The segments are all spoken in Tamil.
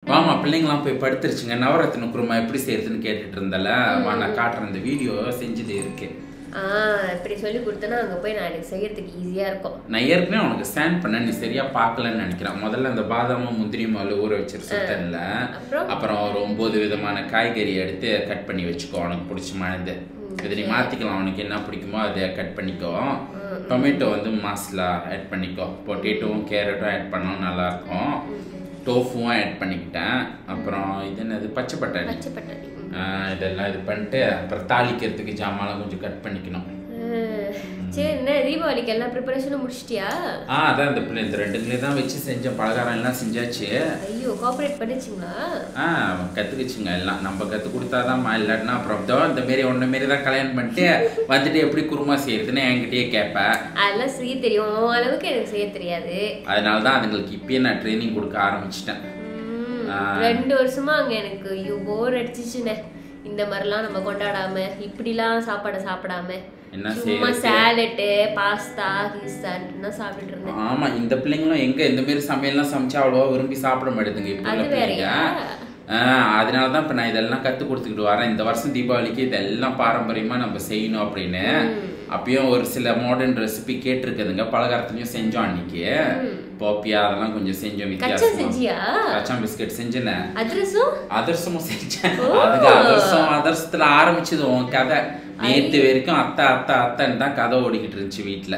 வாமா பிள்ளைங்களாம் போய் படுத்துருச்சுங்க நவரத்ன குருமா எப்படி செய்யறதுன்னு கேட்டுட்டு இருந்தல வா நான் காட்டுறேன் இந்த வீடியோ செஞ்சது இருக்கு ஆ இப்படி சொல்லி கொடுத்தனா அங்க போய் நான் எனக்கு செய்யறதுக்கு ஈஸியா இருக்கும் நான் ஏற்கனவே உனக்கு ஸ்டாண்ட் பண்ண நீ சரியா பார்க்கலன்னு நினைக்கிறேன் முதல்ல அந்த பாதாமும் முந்திரி மாவு ஊற வச்சிரு சுத்தன்ல அப்புறம்? அப்புறம் ஒரு ஒன்பது விதமான காய்கறி எடுத்து கட் பண்ணி வச்சுக்கோ உனக்கு பிடிச்சமானது இதை நீ மாத்திக்கலாம் உனக்கு என்ன பிடிக்குமோ அதை கட் பண்ணிக்கோ டொமேட்டோ வந்து மசாலா ஆட் பண்ணிக்கோ பொட்டேட்டோவும் கேரட்டும் ஆட் பண்ணாலும் நல்லா இருக்கும் டோஃபுவும் ஆட் பண்ணிக்கிட்டேன் அப்புறம் இது என்னது பச்சை பட்டாணி பச்சை பட்டாணி ம். ஆஹ் இதெல்லாம் இது பண்ணிட்டு அப்புறம் தாளிக்கிறதுக்கு ஜாமான்லாம் கொஞ்சம் கட் பண்ணிக்கணும் அஹ், சரி என்ன தீபாவளிக்கு எல்லா ப்ரிப்பரேஷனும் முடிச்சிட்டியா ஆ அதான் இந்த பிள்ளை இந்த ரெண்டுங்களே தான் வச்சு செஞ்சேன் பலகாரம் எல்லாம் செஞ்சாச்சு ஐயோ கோஆபரேட் பண்ணிச்சிங்களா ஆ கற்றுக்குச்சுங்க எல்லாம் நம்ம கற்றுக் கொடுத்தாதாம்மா இல்லாட்டினா அப்புறம் இதோ இந்த மாரி ஒன்று மாரி தான் கல்யாணம் பண்ணிட்டு வந்துட்டு எப்படி குருமா செய்யறதுன்னு என்கிட்டயே கேட்பேன் அதெல்லாம் செய்ய தெரியும் உன் அளவுக்கு எனக்கு செய்ய தெரியாது அதனால தான் அதுங்களுக்கு இப்பயே நான் ட்ரைனிங் கொடுக்க ஆரம்பிச்சிட்டேன் ம், ஆ. ரெண்டு வருஷமா அங்க எனக்கு ஐயோ போர் அடிச்சிச்சுனே இந்த மாதிரிலாம் நம்ம கொண்டாடாம இப்படிலாம் சாப்பாடை சாப்பிடாம என்ன சும்மா செய்யறது? சேலட்டு பாஸ்தா கிஸ்தான்னு தான் சாப்பிட்டுட்டு இருந்தேன் ஆமா இந்த பிள்ளைங்களும் எங்க இந்த மாதிரி சமையல்லாம் சமைச்சா அவ்வளோவா விரும்பி சாப்பிட மாட்டேதுங்க இப்போ உள்ள அது பிள்ளைங்க வேறயா? ஆஹ் அதனால தான் இப்போ நான் இதெல்லாம் கற்றுக் கொடுத்துக்கிட்டு வரேன் இந்த வருஷம் தீபாவளிக்கு இதெல்லாம் பாரம்பரியமா நம்ம செய்யணும் அப்படின்னு அப்பயும் ஒரு சில மாடர்ன் ரெசிபி கேட்டிருக்குதுங்க பலகாரத்துலையும் செஞ்சோம் அன்னைக்கு போப்பியா அதெல்லாம் கொஞ்சம் செஞ்சோம் கச்சா வித்தியாசமா செஞ்சியா கச்சான் பிஸ்கட் செஞ்சேன் அதிரசம் அதர்சமும் செஞ்சேன் ஓ. அதுக்கு அதர்சம் அதர்சத்துல ஆரம்பிச்சது உன் கதை நேத்து வரைக்கும் அத்தை அத்தை அத்தைன்னு தான் கதை ஓடிக்கிட்டு இருந்துச்சு வீட்டுல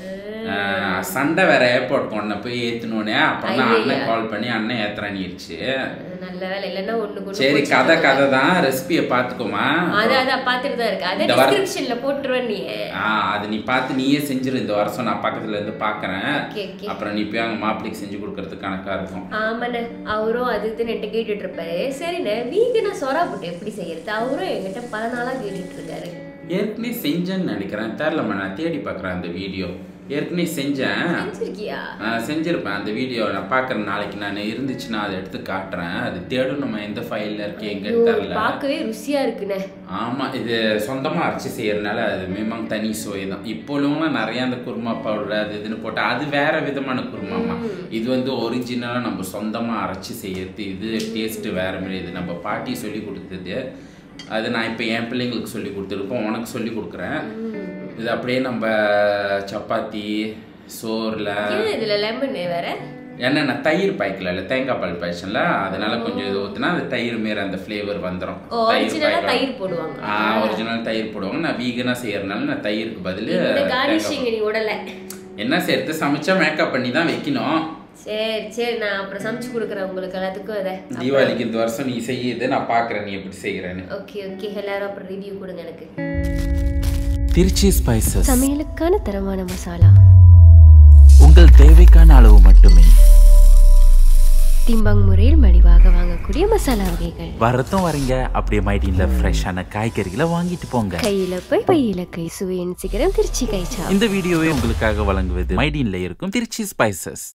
ஆஹ் சண்டை வேற ஏர்போர்ட் கொண்ட போய் ஏத்துனோடனே அப்புறம் தான் அண்ணன் கால் பண்ணி அண்ணன் ஏத்துறானிருச்சு நல்ல வேலை இல்லைன்னா ஒண்ணு கூட சரி போச்சு. கதை கதை தான் ரெசிபியை பார்த்துக்கோமா அது அதான் பாத்துட்டு தான் இருக்கு அதை இந்த வாரம் டிஸ்கிரிப்ஷன்ல போட்டுருவேன் நீ ஆ அது நீ பார்த்து நீயே செஞ்சிரு இந்த வருஷம் நான் பக்கத்துல இருந்து பாக்குறேன் ஓகே ஓகே அப்புறம் நீ போய் அங்க மாப்பிளைக்கு செஞ்சு கொடுக்கறதுக்கு கணக்கா இருக்கும் ஆமாண்ணே அவரும் அது இதுன்னு என்கிட்ட கேட்டுட்டு இருப்பாரு சரிண்ணே வீகனா சொரா போட்டு எப்படி செய்யறது அவரும் என்கிட்ட பல நாளா கேட்டுட்டு இருக்காரு ஏற்கனவே செஞ்சேன்னு நினைக்கிறேன் தெரிலம்மா நான் தேடி பார்க்குறேன் அந்த வீடியோ ஏற்கனவே செஞ்சேன் செஞ்சிருக்கியா ஆ, செஞ்சிருப்பேன் அந்த வீடியோ நான் பார்க்குறேன் நாளைக்கு நான் இருந்துச்சுன்னா அதை எடுத்து காட்டுறேன் அது தேடணுமா எந்த ஃபைலில் இருக்கு எங்கன்னு ஐயோ, தெரில பார்க்கவே ருசியா இருக்குண்ணே ஆமாம் இது சொந்தமாக அரைச்சி செய்யறதுனால அது மேமாங்க தனி சுவை தான் இப்போ உள்ளவங்களாம் நிறைய அந்த குருமா பவுடர் அது இதுன்னு போட்டு அது வேற விதமான குருமாமா இது வந்து ஒரிஜினலாக நம்ம சொந்தமாக அரைச்சி செய்யறது இது டேஸ்ட்டு வேற மாதிரி இது நம்ம பாட்டி சொல்லி கொடுத்தது அது நான் இப்போ என் பிள்ளைங்களுக்கு சொல்லி கொடுத்துருப்போம் உனக்கு சொல்லி கொடுக்குறேன் இது அப்படியே நம்ம சப்பாத்தி சோறில் ஏன் இதுல லெமன் வேற என்னென்ன தயிர் பாய்க்கல இல்லை தேங்காய் பால் பாய்ச்சல அதனால கொஞ்சம் இது ஊற்றினா அது தயிர் மாரி அந்த ஃப்ளேவர் வந்துடும் ஒரிஜினலா தயிர் போடுவாங்க ஆ ஒரிஜினல் தயிர் போடுவாங்க நான் வீகனாக செய்யறதுனால நான் தயிருக்கு பதில் இந்த கார்னிஷிங் நீ உடல என்ன செய்யறது சமைச்சா மேக்கப் பண்ணி தான் வைக்கணும் சரி சரி நான் அப்புறம் சமைச்சு கொடுக்குறேன் உங்களுக்கு எல்லாத்துக்கும் அதை தீபாவளிக்கு இந்த வருஷம் நீ செய்யுது நான் பார்க்குறேன் நீ எப்படி செய்கிறேன்னு ஓகே ஓகே எல்லாரும் அப்புறம் ரிவ்யூ கொடுங்க எனக்கு திருச்சி ஸ்பைசஸ் சமையலுக்கான தரமான மசாலா உங்கள் தேவைக்கான அளவு மட்டுமே திம்பாங் முறையில் மலிவாக வாங்கக்கூடிய மசாலா வகைகள் வரதும் வரீங்க அப்படியே மைடின்ல ஃப்ரெஷ்ஷான காய்கறிகளை வாங்கிட்டு போங்க கையில போய் பையில கை சுவையின் சிகரம் திருச்சி கைச்சா இந்த வீடியோவை உங்களுக்காக வழங்குவது மைடின்ல இருக்கும் திருச்சி ஸ்பைசஸ்